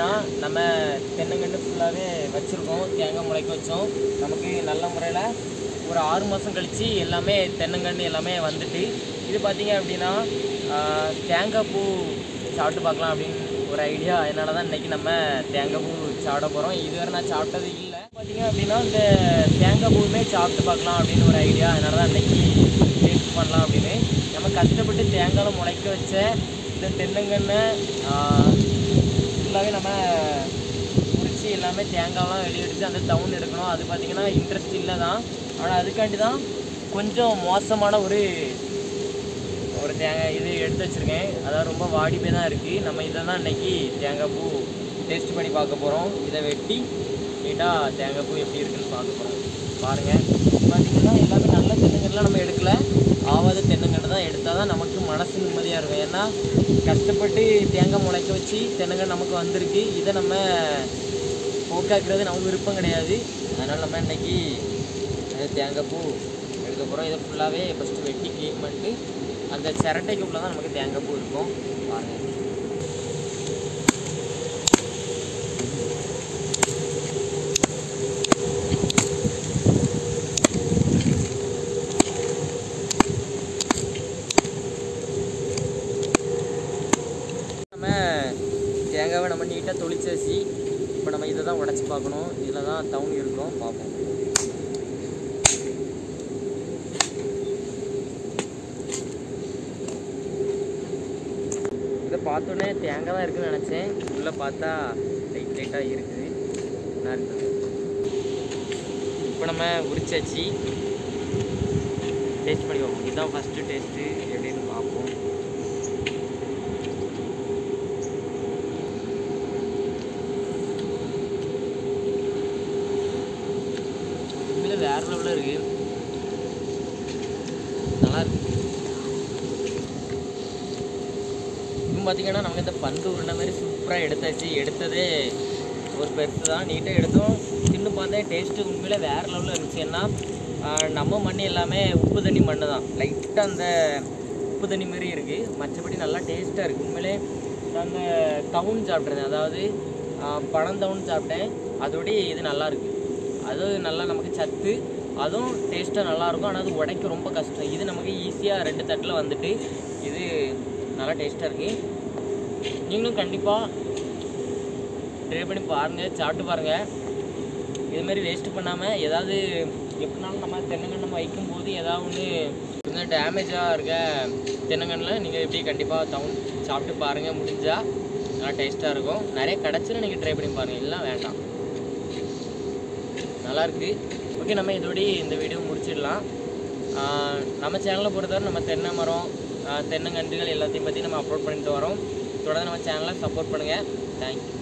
அப்படின்னா நம்ம தென்னங்கன்று ஃபுல்லாகவே வச்சுருக்கோம் தேங்காய் முளைக்க வச்சோம் நமக்கு நல்ல முறையில் ஒரு ஆறு மாதம் கழித்து எல்லாமே தென்னங்கன்று எல்லாமே வந்துட்டு இது பார்த்தீங்க அப்படின்னா ஆஹ், தேங்காய் பூ சாப்பிட்டு பார்க்கலாம் அப்படின்னு ஒரு ஐடியா அதனால தான் இன்றைக்கி நம்ம தேங்காய் பூ சாப்பிட போகிறோம் இதுவரை நான் சாப்பிட்டது இல்லை பார்த்தீங்க அப்படின்னா இந்த தேங்காய் பூவுமே சாப்பிட்டு பார்க்கலாம் அப்படின்னு ஒரு ஐடியா அதனால தான் இன்றைக்கி டேஸ்ட் பண்ணலாம் அப்படின்னு நம்ம கஷ்டப்பட்டு தேங்காயில் முளைக்க வச்ச இந்த தென்னங்கன்று ஃபுல்லாகவே நம்ம உரிச்சு எல்லாமே தேங்காய்லாம் வெளியே எடுத்து அந்த டவுன் எடுக்கணும் அது பார்த்திங்கன்னா இன்ட்ரெஸ்ட் இல்லை தான் ஆனால் அதுக்காண்டி தான் கொஞ்சம் மோசமான ஒரு ஒரு தேங்காய் இது எடுத்து வச்சுருக்கேன் அதான் ரொம்ப வாடி போய் தான் இருக்குது நம்ம இதை தான் இன்னைக்கு தேங்காய் பூ டேஸ்ட் பண்ணி பார்க்க போகிறோம் இதை வெட்டி நீட்டாக தேங்காய் பூ எப்படி இருக்குன்னு பார்க்க போகிறோம் பாருங்கள் பார்த்தீங்கன்னா எல்லாமே நல்ல தென்னங்கன்றுலாம் நம்ம எடுக்கல ஆவாத தென்னங்கன்று தான் எடுத்தால் தான் நமக்கு மனசு நிம்மதியாக இருக்கும் ஏன்னா கஷ்டப்பட்டு தேங்காய் முளைக்க வச்சு தென்னங்கன்று நமக்கு வந்திருக்கு இதை நம்ம போக்காக்குறது நமக்கு விருப்பம் கிடையாது அதனால் நம்ம இன்னைக்கு அஹ், தேங்காய் பூ எடுக்க போகிறோம் இதை ஃபுல்லாகவே ஃபஸ்ட்டு வெட்டி க்ளீன் பண்ணிட்டு அந்த சிரட்டைக்குள்ளே தான் நமக்கு தேங்காய் பூ இருக்கும் பாருங்கள் நம்ம தேங்காவை நம்ம நீட்டாக தொளிச்சு வச்சு இப்போ நம்ம இதை தான் உடச்சி பார்க்கணும் இதில் தான் டவுன் இருக்கும் பார்ப்போம் இதை பார்த்தோன்னே தேங்காய் தான் இருக்குன்னு நினச்சேன் உள்ளே பார்த்தா லைட் லைட்டாக இருக்குது நல்லா இருக்குது இப்போ நம்ம உரிச்சாச்சு டேஸ்ட் பண்ணி பார்ப்போம் இதுதான் ஃபஸ்ட்டு டேஸ்ட்டு எப்படின்னு பார்ப்போம் உண்மையில வேற லெவலில் இருக்கு நல்லா இருக்கு இப்போ பார்த்தீங்கன்னா நமக்கு இந்த பந்து உருண்டை மாதிரி சூப்பராக எடுத்தாச்சு எடுத்ததே ஒரு பெருசு தான் நீட்டாக எடுத்தோம் தின்னு பார்த்தேன் டேஸ்ட்டு உண்மையில வேற லெவலில் இருந்துச்சு ஏன்னா ஆஹ், நம்ம மண் எல்லாமே உப்பு தண்ணி மண்ணு தான் லைட்டாக அந்த உப்பு தண்ணி மாதிரி இருக்குது மற்றபடி நல்லா டேஸ்ட்டாக இருக்குது உண்மையிலே நான் அந்த தவுன் சாப்பிட்றேன் அதாவது பழந்தவுன் சாப்பிட்டேன் அதோடய இது நல்லா இருக்கு அது நல்லா நமக்கு சத்து அதுவும் டேஸ்ட்டாக நல்லாயிருக்கும் ஆனால் அது உடைக்க ரொம்ப கஷ்டம் இது நமக்கு ஈஸியாக ரெண்டு தட்டில் வந்துட்டு இது நல்லா டேஸ்ட்டாக இருக்குது நீங்களும் கண்டிப்பாக ட்ரை பண்ணி பாருங்கள் சாப்பிட்டு பாருங்கள் இதுமாரி வேஸ்ட் பண்ணாமல் ஏதாவது எப்படினாலும் நம்ம தென்னங்கன்று நம்ம வைக்கும்போது ஏதாவது ஒன்று கொஞ்சம் டேமேஜாக இருக்க தென்னங்கன்றில் நீங்கள் எப்படி கண்டிப்பாக டவுன் சாப்பிட்டு பாருங்கள் முடிஞ்சால் நல்லா டேஸ்ட்டாக இருக்கும் நிறைய கிடச்சுன்னு நீங்கள் ட்ரை பண்ணி பாருங்கள் எல்லாம் வேண்டாம் நல்லா இருக்கு ஓகே நம்ம இதோடய இந்த வீடியோ முடிச்சிடலாம் ஆஹ் நம்ம சேனலை பொறுத்தவரை நம்ம தென்னை மரம் ஆஹ் தென்னங்கன்றுகள் எல்லாத்தையும் பற்றி நம்ம அப்லோட் பண்ணிட்டு வரோம் தொடர்ந்து நம்ம சேனலை சப்போர்ட் பண்ணுங்கள் தேங்க்யூ